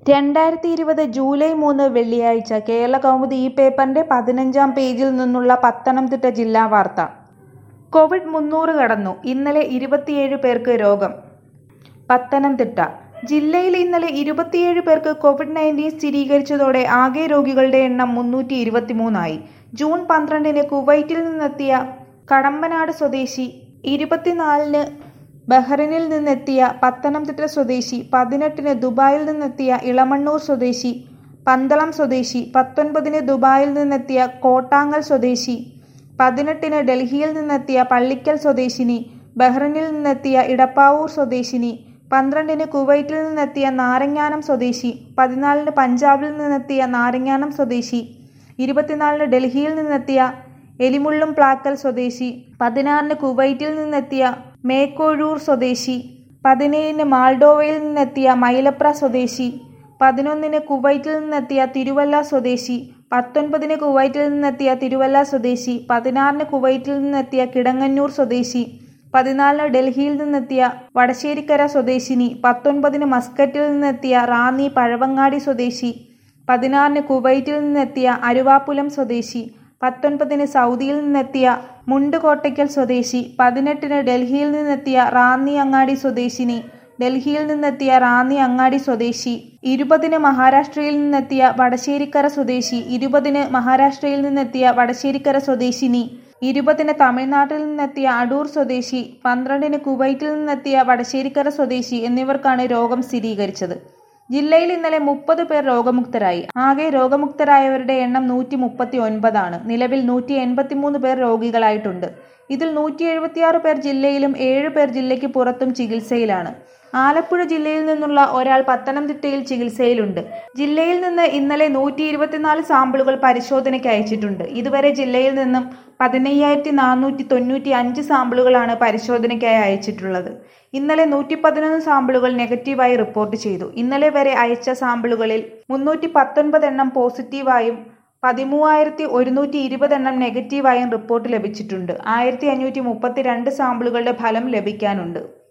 രണ്ടായിരത്തി ഇരുപത് ജൂലൈ മൂന്ന് വെള്ളിയാഴ്ച കേരളകൗമുദി ഈ പേപ്പറിന്റെ പതിനഞ്ചാം പേജിൽ നിന്നുള്ള പത്തനംതിട്ട ജില്ലാ വാർത്ത കോവിഡ് മുന്നൂറ് കടന്നു ഇന്നലെ ഇരുപത്തിയേഴ് പേർക്ക് രോഗം പത്തനംതിട്ട ജില്ലയിൽ ഇന്നലെ ഇരുപത്തിയേഴ് പേർക്ക് കോവിഡ് നയൻറ്റീൻ സ്ഥിരീകരിച്ചതോടെ ആകെ രോഗികളുടെ എണ്ണം മുന്നൂറ്റി ഇരുപത്തിമൂന്നായി ജൂൺ പന്ത്രണ്ടിന് കുവൈറ്റിൽ നിന്നെത്തിയ കടമ്പനാട് സ്വദേശി ഇരുപത്തിനാലിന് ബഹ്റിനിൽ നിന്നെത്തിയ പത്തനംതിട്ട സ്വദേശി പതിനെട്ടിന് ദുബായിൽ നിന്നെത്തിയ ഇളമണ്ണൂർ സ്വദേശി പന്തളം സ്വദേശി പത്തൊൻപതിന് ദുബായിൽ നിന്നെത്തിയ കോട്ടാങ്ങൽ സ്വദേശി പതിനെട്ടിന് ഡൽഹിയിൽ നിന്നെത്തിയ പള്ളിക്കൽ സ്വദേശിനി ബഹ്റിനിൽ നിന്നെത്തിയ ഇടപ്പാവൂർ സ്വദേശിനി പന്ത്രണ്ടിന് കുവൈറ്റിൽ നിന്നെത്തിയ നാരങ്ങാനം സ്വദേശി പതിനാലിന് പഞ്ചാബിൽ നിന്നെത്തിയ നാരങ്ങാനം സ്വദേശി ഇരുപത്തിനാലിന് ഡൽഹിയിൽ നിന്നെത്തിയ എലിമുള്ളും പ്ലാക്കൽ സ്വദേശി പതിനാറിന് കുവൈറ്റിൽ നിന്നെത്തിയ മേക്കോഴൂർ സ്വദേശി പതിനേഴിന് മാൾഡോവയിൽ നിന്നെത്തിയ മൈലപ്ര സ്വദേശി പതിനൊന്നിന് കുവൈറ്റിൽ നിന്നെത്തിയ തിരുവല്ല സ്വദേശി പത്തൊൻപതിന് കുവൈറ്റിൽ നിന്നെത്തിയ തിരുവല്ല സ്വദേശി പതിനാറിന് കുവൈറ്റിൽ നിന്നെത്തിയ കിടങ്ങന്നൂർ സ്വദേശി പതിനാലിന് ഡൽഹിയിൽ നിന്നെത്തിയ വടശ്ശേരിക്കര സ്വദേശിനി പത്തൊൻപതിന് മസ്കറ്റിൽ നിന്നെത്തിയ റാന്നി പഴവങ്ങാടി സ്വദേശി പതിനാറിന് കുവൈറ്റിൽ നിന്നെത്തിയ അരുവാപ്പുലം സ്വദേശി പത്തൊൻപതിന് സൗദിയിൽ നിന്നെത്തിയ മുണ്ടുകോട്ടയ്ക്കൽ സ്വദേശി പതിനെട്ടിന് ഡൽഹിയിൽ നിന്നെത്തിയ റാന്നി അങ്ങാടി സ്വദേശിനി ഡൽഹിയിൽ നിന്നെത്തിയ റാന്നി അങ്ങാടി സ്വദേശി ഇരുപതിന് മഹാരാഷ്ട്രയിൽ നിന്നെത്തിയ വടശ്ശേരിക്കര സ്വദേശി ഇരുപതിന് മഹാരാഷ്ട്രയിൽ നിന്നെത്തിയ വടശ്ശേരിക്കര സ്വദേശിനി ഇരുപതിന് തമിഴ്നാട്ടിൽ നിന്നെത്തിയ അടൂർ സ്വദേശി പന്ത്രണ്ടിന് കുവൈറ്റിൽ നിന്നെത്തിയ വടശ്ശേരിക്കര സ്വദേശി എന്നിവർക്കാണ് രോഗം സ്ഥിരീകരിച്ചത് ജില്ലയിൽ ഇന്നലെ മുപ്പത് പേർ രോഗമുക്തരായി ആകെ രോഗമുക്തരായവരുടെ എണ്ണം നൂറ്റി മുപ്പത്തി ഒൻപതാണ് നിലവിൽ നൂറ്റി എൺപത്തിമൂന്ന് പേർ രോഗികളായിട്ടുണ്ട് ഇതിൽ നൂറ്റി എഴുപത്തിയാറ് പേർ ജില്ലയിലും ഏഴ് പേർ ജില്ലയ്ക്ക് പുറത്തും ചികിത്സയിലാണ് ആലപ്പുഴ ജില്ലയിൽ നിന്നുള്ള ഒരാൾ പത്തനംതിട്ടയിൽ ചികിത്സയിലുണ്ട് ജില്ലയിൽ നിന്ന് ഇന്നലെ നൂറ്റി ഇരുപത്തിനാല് സാമ്പിളുകൾ പരിശോധനയ്ക്ക് അയച്ചിട്ടുണ്ട് ഇതുവരെ ജില്ലയിൽ നിന്നും പതിനയ്യായിരത്തി നാനൂറ്റി തൊണ്ണൂറ്റി അഞ്ച് സാമ്പിളുകളാണ് പരിശോധനയ്ക്കായി അയച്ചിട്ടുള്ളത് ഇന്നലെ നൂറ്റി പതിനൊന്ന് സാമ്പിളുകൾ നെഗറ്റീവായി റിപ്പോർട്ട് ചെയ്തു ഇന്നലെ വരെ അയച്ച സാമ്പിളുകളിൽ മുന്നൂറ്റി പത്തൊൻപത് എണ്ണം പോസിറ്റീവായും പതിമൂവായിരത്തി ഒരുന്നൂറ്റി ഇരുപത് എണ്ണം നെഗറ്റീവായും റിപ്പോർട്ട് ലഭിച്ചിട്ടുണ്ട് ആയിരത്തി അഞ്ഞൂറ്റി മുപ്പത്തി രണ്ട് സാമ്പിളുകളുടെ ഫലം ലഭിക്കാനുണ്ട്